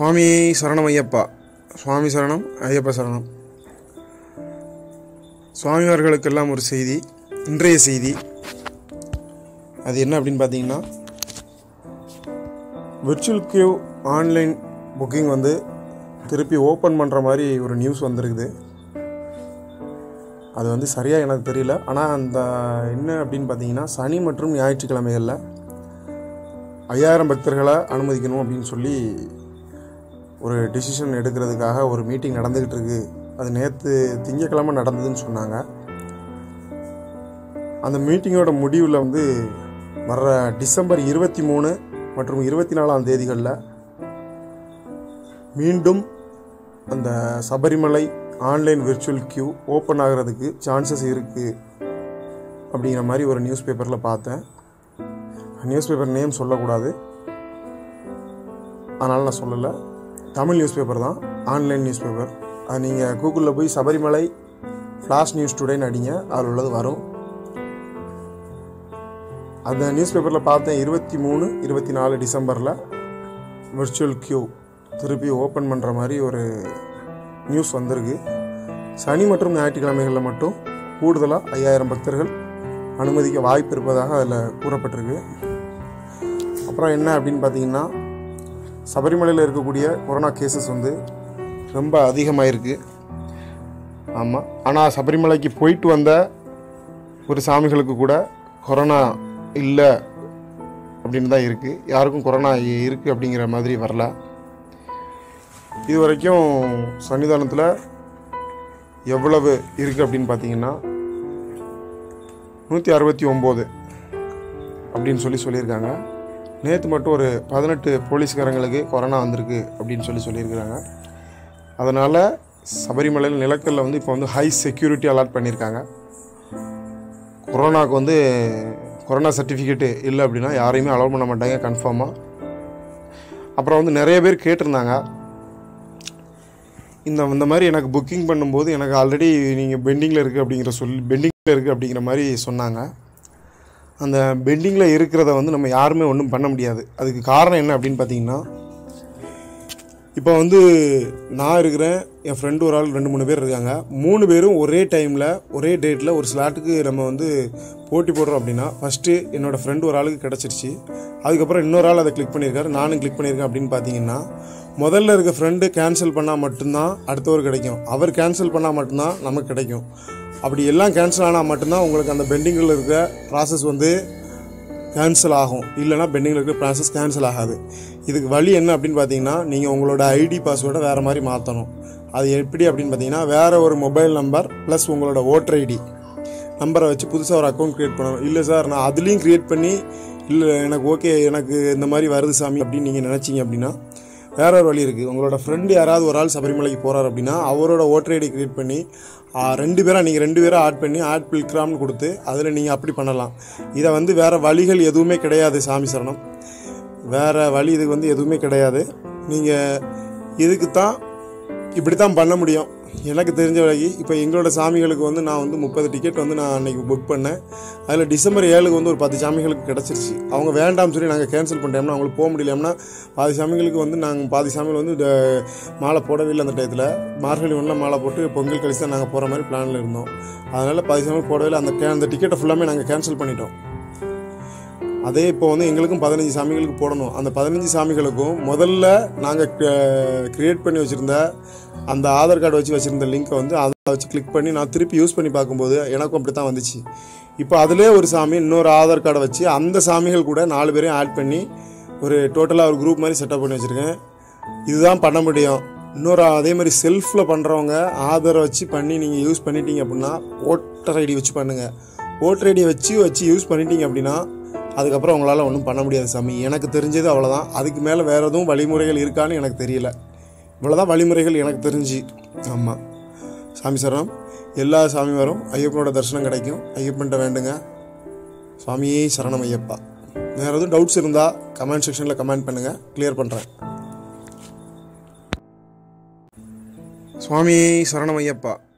சுவாமி சரணம் ஐயப்பா சுவாமி சரணம் ஐயப்பா சரணம் சுவாமிமார்களுக்கெல்லாம் ஒரு செய்தி இன்றைய செய்தி அது என்ன அப்படின்னு பார்த்தீங்கன்னா விர்ச்சுவல் கியூ ஆன்லைன் புக்கிங் வந்து திருப்பி ஓப்பன் பண்ணுற மாதிரி ஒரு நியூஸ் வந்திருக்குது அது வந்து சரியாக எனக்கு தெரியல ஆனால் அந்த என்ன அப்படின்னு பார்த்தீங்கன்னா சனி மற்றும் ஞாயிற்றுக்கிழமைகளில் ஐயாயிரம் பக்தர்களை அனுமதிக்கணும் அப்படின்னு சொல்லி ஒரு டிசிஷன் எடுக்கிறதுக்காக ஒரு மீட்டிங் நடந்துக்கிட்டு இருக்கு அது நேற்று திங்கக்கிழமை நடந்ததுன்னு சொன்னாங்க அந்த மீட்டிங்கோட முடிவில் வந்து வர்ற டிசம்பர் இருபத்தி மூணு மற்றும் இருபத்தி நாலாம் தேதிகளில் மீண்டும் அந்த Sabarimala online virtual queue open ஆகிறதுக்கு சான்சஸ் இருக்குது அப்படிங்கிற மாதிரி ஒரு நியூஸ் பேப்பரில் பார்த்தேன் நியூஸ் பேப்பர் நேம் சொல்லக்கூடாது அதனால் நான் சொல்லலை தமிழ் நியூஸ் பேப்பர் தான் ஆன்லைன் நியூஸ் பேப்பர் அது நீங்கள் கூகுளில் போய் சபரிமலை ஃப்ளாஷ் நியூஸ் டுடேன்னு அடிங்க அதில் உள்ளது வரும் அந்த நியூஸ் பேப்பரில் பார்த்தேன் இருபத்தி மூணு இருபத்தி நாலு டிசம்பரில் விர்ச்சுவல் கியூ திருப்பி ஓப்பன் பண்ணுற மாதிரி ஒரு நியூஸ் வந்திருக்கு சனி மற்றும் ஞாயிற்றுக்கிழமைகளில் மட்டும் கூடுதலாக ஐயாயிரம் பக்தர்கள் அனுமதிக்க வாய்ப்பு இருப்பதாக அதில் கூறப்பட்டிருக்கு அப்புறம் என்ன அப்படின்னு பார்த்தீங்கன்னா சபரிமலையில் இருக்கக்கூடிய கொரோனா கேசஸ் வந்து ரொம்ப அதிகமாக இருக்குது ஆமாம் ஆனால் சபரிமலைக்கு போயிட்டு வந்த ஒரு சாமிகளுக்கு கூட கொரோனா இல்லை அப்படின்னு தான் இருக்குது யாருக்கும் கொரோனா இருக்குது அப்படிங்கிற மாதிரி வரல இது வரைக்கும் சன்னிதானத்தில் எவ்வளவு இருக்குது அப்படின்னு பார்த்தீங்கன்னா நூற்றி அறுபத்தி ஒம்பது அப்படின்னு சொல்லி சொல்லியிருக்காங்க நேற்று மட்டும் ஒரு பதினெட்டு போலீஸ்காரங்களுக்கு கொரோனா வந்திருக்கு அப்படின்னு சொல்லி சொல்லியிருக்கிறாங்க அதனால் சபரிமலையில் நிலக்கல்ல வந்து இப்போ வந்து ஹை செக்யூரிட்டி அலாட் பண்ணியிருக்காங்க கொரோனாவுக்கு வந்து கொரோனா சர்டிஃபிகேட்டு இல்லை அப்படின்னா யாரையுமே அலோவ் பண்ண மாட்டாங்க கன்ஃபார்மாக அப்புறம் வந்து நிறைய பேர் கேட்டிருந்தாங்க இந்த இந்த மாதிரி எனக்கு புக்கிங் பண்ணும்போது எனக்கு ஆல்ரெடி நீங்கள் பெண்டிங்கில் இருக்குது அப்படிங்கிற சொல்லி பெண்டிங்கில் இருக்குது அப்படிங்கிற மாதிரி சொன்னாங்க அந்த பெண்டிங்கில் இருக்கிறத வந்து நம்ம யாருமே ஒன்றும் பண்ண முடியாது அதுக்கு காரணம் என்ன அப்படின்னு பார்த்தீங்கன்னா இப்போ வந்து நான் இருக்கிறேன் என் ஃப்ரெண்டு ஒரு ஆள் ரெண்டு மூணு பேர் இருக்காங்க மூணு பேரும் ஒரே டைமில் ஒரே டேட்டில் ஒரு ஸ்லாட்டுக்கு நம்ம வந்து போட்டி போடுறோம் அப்படின்னா ஃபஸ்ட்டு என்னோடய ஃப்ரெண்டு ஒரு ஆளுக்கு கிடச்சிருச்சு அதுக்கப்புறம் இன்னொரு ஆள் அதை கிளிக் பண்ணியிருக்காரு நானும் கிளிக் பண்ணியிருக்கேன் அப்படின்னு பார்த்தீங்கன்னா முதல்ல இருக்க ஃப்ரெண்டு கேன்சல் பண்ணால் மட்டும்தான் அடுத்தவர் கிடைக்கும் அவர் கேன்சல் பண்ணால் மட்டும்தான் நமக்கு கிடைக்கும் அப்படி எல்லாம் கேன்சல் ஆனால் மட்டும்தான் உங்களுக்கு அந்த பெண்டிங்கில் இருக்க ப்ராசஸ் வந்து கேன்சல் ஆகும் இல்லைனா பெண்டிங்கில் இருக்க ப்ராசஸ் கேன்சல் ஆகாது இதுக்கு வழி என்ன அப்படின்னு பார்த்தீங்கன்னா நீங்கள் உங்களோட ஐடி பாஸ்வேர்டை வேறு மாதிரி மாற்றணும் அது எப்படி அப்படின்னு பார்த்தீங்கன்னா வேறு ஒரு மொபைல் நம்பர் ப்ளஸ் உங்களோட ஓட்டர் ஐடி நம்பரை வச்சு புதுசாக ஒரு அக்கௌண்ட் க்ரியேட் பண்ணணும் இல்லை சார் நான் அதுலேயும் க்ரியேட் பண்ணி இல்லை எனக்கு ஓகே எனக்கு இந்த மாதிரி வருது சாமி அப்படின்னு நீங்கள் நினச்சிங்க அப்படின்னா வேற ஒரு வழி இருக்குது உங்களோட ஃப்ரெண்டு யாராவது ஒரு ஆள் சபரிமலைக்கு போகிறார் அப்படின்னா அவரோட ஓட்டர் ஐடி க்ரியேட் பண்ணி ஆ, ரெண்டு பேராக நீங்கள் ரெண்டு பேராக ஆட் பண்ணி ஆட் பில்கிராம்னு கொடுத்து அதில் நீங்கள் அப்படி பண்ணலாம் இதை வந்து வேறு வழிகள் எதுவுமே கிடையாது சாமி சரணம் வேறு வழி இதுக்கு வந்து எதுவுமே கிடையாது நீங்கள் இதுக்கு தான் இப்படி தான் பண்ண முடியும் எனக்கு தெரிஞ்ச வரைக்கும் இப்போ எங்களோட சாமிகளுக்கு வந்து நான் வந்து முப்பது டிக்கெட் வந்து நான் அன்றைக்கி புக் பண்ணேன் அதில் டிசம்பர் ஏழுக்கு வந்து ஒரு பத்து சாமிகளுக்கு கிடச்சிருச்சு அவங்க வேண்டாம்னு சொல்லி நாங்கள் கேன்சல் பண்ணிட்டோம்னா அவங்களுக்கு போக முடியலம்னா பாதி சாமிகளுக்கு வந்து நாங்கள் பாதி சாமிகள் வந்து இந்த மாலை போடவே இல்லை அந்த டயத்தில் மார்கழி ஒன்றில் மாலை போட்டு பொங்கல் கழிச்சு தான் நாங்கள் போகிற மாதிரி பிளானில் இருந்தோம் அதனால் பாதி சாமிகள் போடவே இல்லை அந்த கே அந்த டிக்கெட்டை ஃபுல்லாமே நாங்கள் கேன்சல் பண்ணிட்டோம் அதே இப்போ வந்து எங்களுக்கும் பதினஞ்சு சாமிகளுக்கு போடணும் அந்த பதினஞ்சு சாமிகளுக்கும் முதல்ல நாங்கள் க்ரியேட் பண்ணி வச்சுருந்த அந்த ஆதார் கார்டு வச்சு வச்சுருந்த லிங்க்கை வந்து அதை வச்சு கிளிக் பண்ணி நான் திருப்பி யூஸ் பண்ணி பார்க்கும்போது எனக்கும் அப்படி தான் வந்துச்சு இப்போ அதிலே ஒரு சாமி இன்னொரு ஆதார் கார்டை வச்சு அந்த சாமிகள் கூட நாலு பேரையும் ஆட் பண்ணி ஒரு டோட்டலாக ஒரு குரூப் மாதிரி செட்டப் பண்ணி வச்சுருக்கேன் இதுதான் பண்ண முடியும் இன்னொரு அதே மாதிரி செல்ஃபில் பண்ணுறவங்க ஆதாரை வச்சு பண்ணி நீங்கள் யூஸ் பண்ணிட்டீங்க அப்படின்னா ஓட்டர் ஐடி வச்சு பண்ணுங்கள் ஓட்டர் ஐடியை வச்சு வச்சு யூஸ் பண்ணிட்டீங்க அப்படின்னா அதுக்கப்புறம் உங்களால் ஒன்றும் பண்ண முடியாது சாமி எனக்கு தெரிஞ்சது அவ்வளோதான் அதுக்கு மேலே வேறு எதுவும் வழிமுறைகள் இருக்கான்னு எனக்கு தெரியல இவ்வளோதான் வழிமுறைகள் எனக்கு தெரிஞ்சு ஆமாம் சாமி சரணம் எல்லா சாமி வரும் ஐயப்பனோட தரிசனம் கிடைக்கும் ஐயப்பன்ட்ட வேண்டுங்க சுவாமியே சரணம் ஐயப்பா வேறு எதுவும் டவுட்ஸ் இருந்தால் கமெண்ட் செக்ஷனில் கமெண்ட் பண்ணுங்கள் கிளியர் பண்ணுறேன் சுவாமியே சரணம் ஐயப்பா